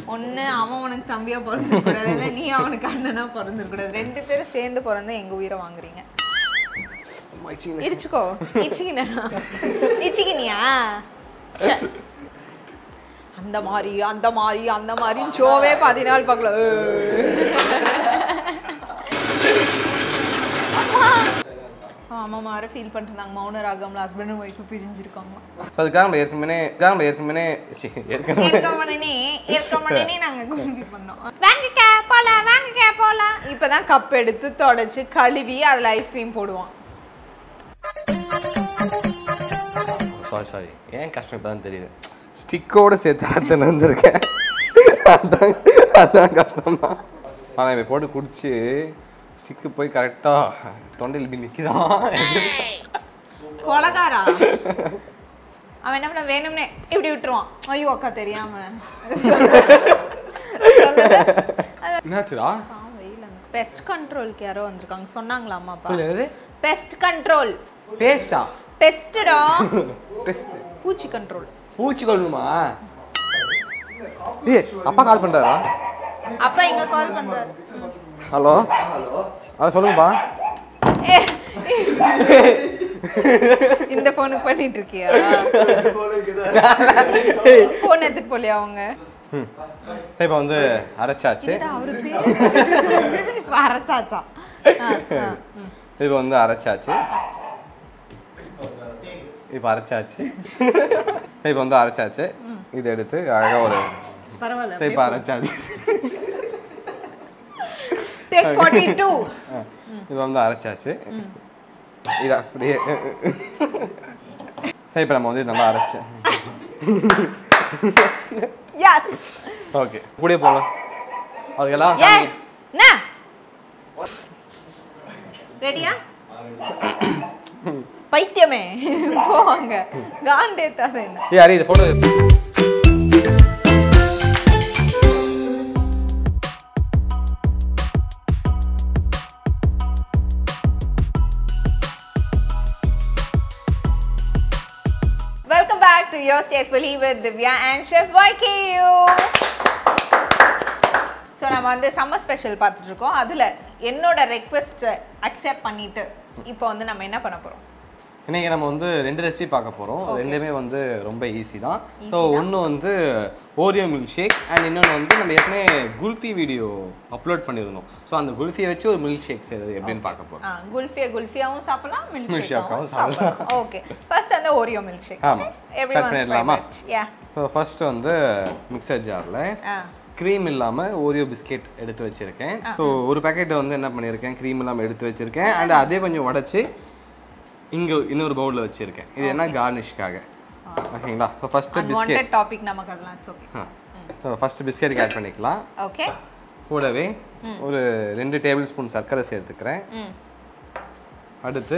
ஒண்ணு அவன் உனக்கு தம்பியா பிறந்திருக்கூடாது இல்லை நீ அவனுக்கு அண்ணனா பிறந்திருக்கூடாது ரெண்டு பேரும் சேர்ந்து பிறந்து எங்க உயிரை வாங்குறீங்க இடிச்சுக்கோ இச்சிக்கினா இச்சிக்கினியா ச்சே. அந்த மாதிரி அந்த மாதிரி அந்த மாதிரி ஷோவே பதினாலு பார்க்கல ஆமா மாற ஃபீல் பண்ணிருந்தாங்க மௌன ராகம்ல ஹஸ்பண்ட் ஒய்ஃப் பிரிஞ்சிருக்காங்க அதுக்காக நம்ம ஏற்கனவே அதுக்காக நம்ம ஏற்கனவே சி, ஏற்கனவே இருக்கமனே இருக்கமனே நாங்க கும்பி பண்ணோம் வாங்கிக்க போலாம் வாங்கிக்க போலாம் இப்பதான் கப் எடுத்து தொடச்சு கழுவி அதுல ஐஸ்கிரீம் போடுவோம் சாரி சாரி ஏன் கஷ்டம் இப்போ தான் தெரியுது ஸ்டிக்கோட சேர்த்து அத்தனை வந்திருக்கேன் அதான் அதான் கஷ்டமா ஆனால் இப்போ போட்டு குடிச்சு ஸ்டிக்கு போய் கரெக்டாக தொண்டையில் போய் நிற்கிதான் கொலகாரா அவன் என்ன பண்ண வேணும்னே இப்படி விட்டுருவான் ஐயோ அக்கா தெரியாம என்னாச்சுடா பெஸ்ட் கண்ட்ரோலுக்கு யாரோ வந்திருக்காங்க சொன்னாங்களா அம்மா அப்பா என்னது பெஸ்ட் கண்ட்ரோல் பேஸ்டா பெஸ்டடா பெஸ்ட் பூச்சி கண்ட்ரோல் பூச்சி கொள்ளணுமா ஏ அப்பா கால் பண்ணுறாரா அப்பா இங்க கால் பண்றாரு ஹலோ ஆ சொல்லுங்கப்பா இந்த போனுக்கு பண்ணிட்டு இருக்கியா போன் எடுத்துட்டு போலியா அவங்க ம் இப்போ வந்து அரைச்சாச்சு என்னடா அவரு பேர் இப்ப அரைச்சாச்சா ஆ, ஆ, ம். இப்போ வந்து அரைச்சாச்சு இப்போ அரைச்சாச்சு இப்போ வந்து அரைச்சாச்சு இதை எடுத்து அழகாக ஒரு பரவாயில்ல சரி இப்போ அரைச்சாச்சு டேக் ஃபார்ட்டி டூ இப்போ வந்து அரைச்சாச்சு இது அப்படியே சரி இப்போ நம்ம வந்து நல்லா அரைச்சு எஸ் ஓகே கூடயே போகலாம் அதுக்கெல்லாம் ஏ என்ன ரெடியா பைத்தியமே போவாங்க காண்டேத்தாத என்ன ஏ அரி இது photo welcome back to your stays வெளி வித் திவ்யா அண்ட் ஷெஃப் வைக்கியூ ஸோ நம்ம வந்து சம்மர் ஸ்பெஷல் பார்த்துட்டு இருக்கோம் அதில் என்னோட ரெக்வெஸ்ட்டை அக்செப்ட் பண்ணிட்டு இப்போ வந்து நம்ம என்ன பண்ண போகிறோம் இன்னைக்கு நம்ம வந்து ரெண்டு ரெசிபி பார்க்க போகிறோம் ரெண்டுமே வந்து ரொம்ப ஈஸி தான் ஸோ ஒன்று வந்து ஓரியோ மில்க் ஷேக் அண்ட் இன்னொன்று வந்து நம்ம ஏற்கனவே குல்ஃபி வீடியோ அப்லோட் பண்ணியிருந்தோம் ஸோ அந்த குல்ஃபியை வச்சு ஒரு மில்க் ஷேக் செய்யறது எப்படின்னு பார்க்க போகிறோம் ஆ குல்ஃபியா குல்ஃபியாவும் சாப்பிடலாம் மில்க் Milk ஷேக்காவும் shakeஆவும் சாப்பிடலாம் ஓகே ஃபர்ஸ்ட் அந்த ஓரியோ மில்க் ஷேக் ஆமா. Start பண்ணிடலாமா? யா ஸோ ஃபர்ஸ்ட் வந்து மிக்சர் ஜாரில் ஆ க்ரீம் இல்லாமல் ஓரியோ பிஸ்கெட் எடுத்து வச்சுருக்கேன் ஸோ ஒரு பேக்கெட்டை வந்து என்ன பண்ணியிருக்கேன் க்ரீம் இல்லாமல் எடுத்து வச்சுருக்கேன் அண்ட் அதே கொஞ்சம் உடச்சி இங்கே இன்னொரு பவுலில் வச்சுருக்கேன் இது என்ன கார்னிஷ்காக ஓகேங்களா so first biscuit unwanted topic நமக்கு அதெல்லாம் இட்ஸ் ஓகே ஸோ ஃபஸ்ட்டு பிஸ்கெட்டுக்கு ஆட் பண்ணிக்கலாம் ஓகே கூடவே ஒரு ரெண்டு டேபிள் ஸ்பூன் சர்க்கரை சேர்த்துக்கிறேன் ம் அடுத்து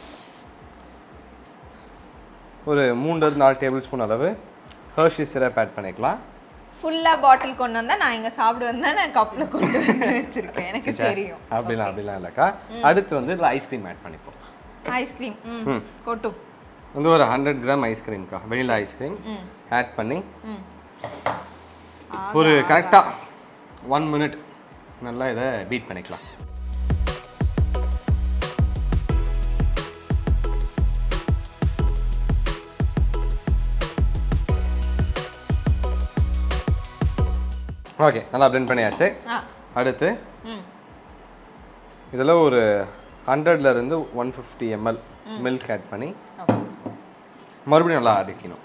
ஒரு மூணுலேருந்து நாலு டேபிள் ஸ்பூன் அளவு ஹர்ஷி சிரப் ஆட் பண்ணிக்கலாம் ஃபுல்லா பாட்டில் கொண்டு வந்தா நான் இங்க சாப்பிடு வந்தா நான் கப்ல கொண்டு வந்து வச்சிருக்கேன் எனக்கு தெரியும் அப்படிலாம் அப்படிலாம் இல்லைக்கா அடுத்து வந்து இதில் ஐஸ்கிரீம் ஆட் பண்ணிப்போம் ஐஸ்கிரீம் ம் கொட்டு வந்து ஒரு ஹண்ட்ரட் கிராம் ஐஸ்கிரீம்க்கா வெனிலா ஐஸ்கிரீம் ஆட் பண்ணி ம் ஒரு கரெக்டாக ஒன் மினிட் நல்லா இதை பீட் பண்ணிக்கலாம் ஓகே நல்லா blend பண்ணியாச்சு ஆ அடுத்து ம் இதில் ஒரு ஹண்ட்ரட்ல இருந்து one fifty ML milk add பண்ணி ஓகே மறுபடியும் நல்லா அடிக்கணும்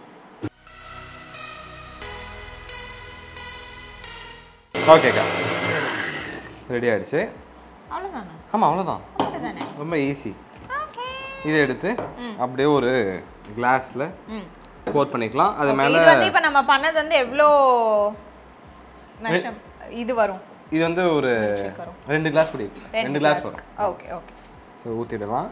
ஓகேக்கா ரெடி ஆயிடுச்சு அவ்வளவுதானே ஆமாம் அவ்வளோதான் அவ்வளவுதானே ரொம்ப ஈஸி ஓகே இதை எடுத்து அப்படியே ஒரு கிளாஸில் ம் போர் பண்ணிக்கலாம் அது Okay, மேலே இது வந்து இப்ப நம்ம பண்ணது வந்து எவ்வளோ measure- இது வரும் இது வந்து ஒரு shake வரும். ரெண்டு கிளாஸ் குடி ரெண்டு கிளாஸ் வரும் ஓகே ஓகே ஸோ ஊற்றிடலாம்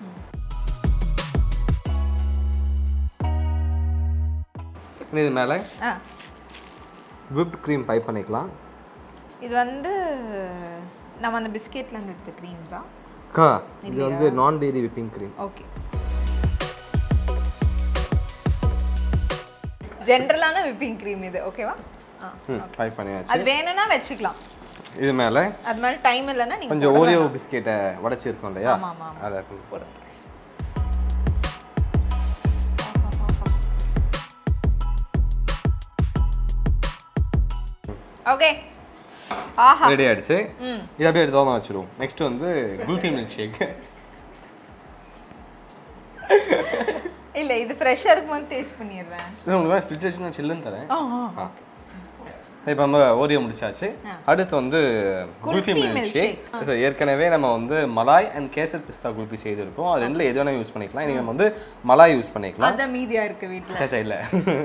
இது மேலே ஆ விப்ட் க்ரீம் பைப் பண்ணிக்கலாம் இது வந்து நம்ம அந்த பிஸ்கெட்ல இருந்து எடுத்த க்ரீம்ஸா அக்கா இது வந்து நான் டெய்ரி விப்பிங் க்ரீம் ஓகே ஜென்ரலான விப்பிங் க்ரீம் இது ஓகேவா ம் ஃப்ரை பண்ணியாச்சு அது வேணும்னா வச்சுக்கலாம் இது மேலே அது மாதிரி டைம் இல்லைன்னா நீங்க கொஞ்சம் போட ஓரியோ வேணாம். பிஸ்கெட்டை உடச்சிருக்கோம் இல்லையா ஆமா, ஆமா, ஆமா. அதை கொஞ்சம் போடு ஓகே ஆஹா ரெடி ஆயிடுச்சு ம் இது அப்படியே எடுத்து ஓமா வச்சிருவோம் நெக்ஸ்ட் வந்து குல்ஃபி மில்க் ஷேக் இல்ல இது ஃப்ரெஷ்ஷா இருக்கும்போது டேஸ்ட் பண்ணிடுறேன் இது உங்களுக்கு ஃப்ரிட்ஜ் வச்சு நான் சில்லுன்னு தரேன் ஆ, ஆ. ஆ இப்போ நம்ம ஓரியோ முடிச்சாச்சு ஆ. அடுத்து வந்து kulfi kulfi milk milk shake So, ஏற்கனவே நம்ம வந்து மலாய் அண்ட் கேசர் பிஸ்தா குல்ஃபி செய்திருக்கோம் அது ரெண்டுல எது வேணா யூஸ் பண்ணிக்கலாம் நீங்கள் நம்ம வந்து மலாய் யூஸ் பண்ணிக்கலாம் அதான் மீதியா இருக்கு வீட்ல சரி சரி இல்லை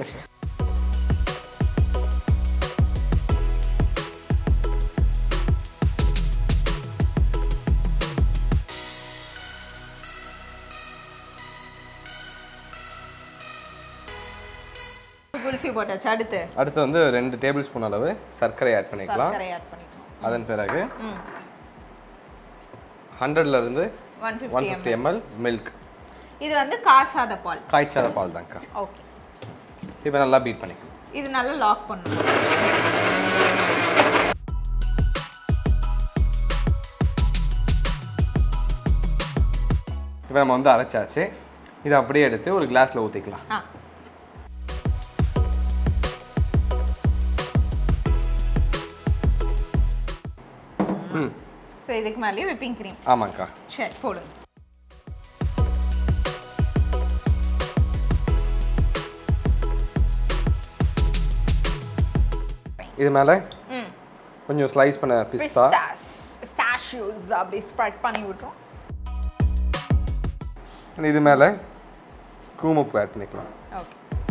குல்ஃபி போட்டாச்சு அடுத்து அடுத்து வந்து ரெண்டு டேபிள் ஸ்பூன் அளவு சர்க்கரை ஆட் பண்ணிக்கலாம் சர்க்கரை ஆட் பண்ணிக்கணும் அதன் பிறகு ம் ஹண்ட்ரட்ல இருந்து one one fifty fifty ML milk இது வந்து காசாத பால் காய்ச்சாத பால் தான்க்கா ஓகே இப்போ நல்லா பீட் பண்ணிக்கலாம் இது நல்லா லாக் பண்ணணும் இப்போ நம்ம வந்து அரைச்சாச்சு இதை அப்படியே எடுத்து ஒரு கிளாஸில் ஊற்றிக்கலாம் ஆ ம் ஸோ இதுக்கு மேலேயே விப்பிங் க்ரீம் ஆமாங்க்கா சரி போடுங்க இது மேலே ம் கொஞ்சம் ஸ்லைஸ் பண்ண பிஸ்தா பிஸ்டாஸ் பிஸ்டாஷியோஸ் அப்படி ஸ்ப்ரெட் பண்ணி விட்டுரும் இது மேலே கூமுப்பு ஆட் பண்ணிக்கலாம் ஓகே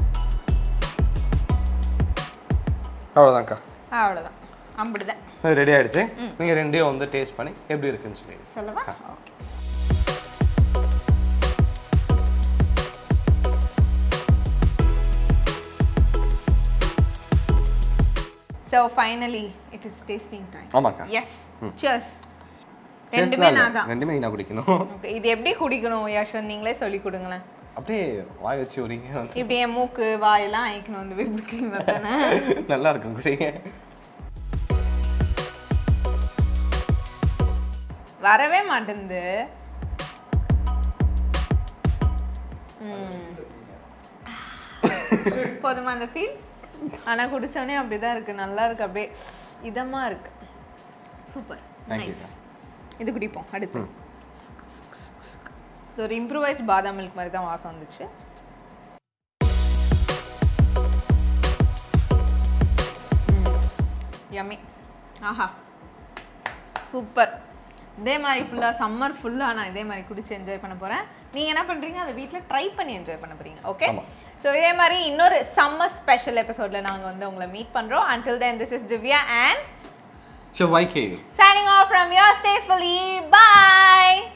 அவ்வளோதான்க்கா அவ்வளோதான் அம்பிடுதான் சரி ரெடி ஆயிடுச்சு நீங்கள் ரெண்டையும் வந்து டேஸ்ட் பண்ணி எப்படி இருக்குன்னு சொல்லி சொல்லவா okay so finally it is tasting time ஆமாக்கா எஸ் சியர்ஸ் Taste ரெண்டுமே எல்லாம் இல்ல. நான் தான் ரெண்டுமே நான் குடிக்கணும் ஓகே இது எப்படி குடிக்கணும் யஷ்வந்த் நீங்களே சொல்லி கொடுங்களேன் அப்படியே வாய் வச்சு உரிங்க இப்படி என் மூக்கு வாயெல்லாம் ஆயிக்கணும் வந்து விப்பிங் தானே நல்லா இருக்கும் குடிங்க வரவே மாட்டேங்குது ம். போதுமா அந்த ஃபீல் ஆனா குடிச்சோடனே அப்படிதான் இருக்கு நல்லா இருக்கு அப்படியே இதமா இருக்கு சூப்பர் Thank you, நைஸ் இது குடிப்போம் அடுத்து இது ஒரு இம்ப்ரூவைஸ் பாதாம் மில்க் மாதிரி தான் வாசம் வந்துச்சு யம்மி ஆஹா சூப்பர் இதே மாதிரி ஃபுல்லாக சம்மர் ஃபுல்லாக நான் இதே மாதிரி குடிச்சு என்ஜாய் பண்ண போகிறேன் நீங்கள் என்ன பண்ணுறீங்க அதை வீட்டில் ட்ரை பண்ணி என்ஜாய் பண்ண போகிறீங்க ஓகே ஆமா. ஸோ இதே மாதிரி இன்னொரு சம்மர் ஸ்பெஷல் எபிசோடில் நாங்கள் வந்து உங்களை மீட் பண்ணுறோம் until then this is Divya and so வைகே signing off from your stacefully bye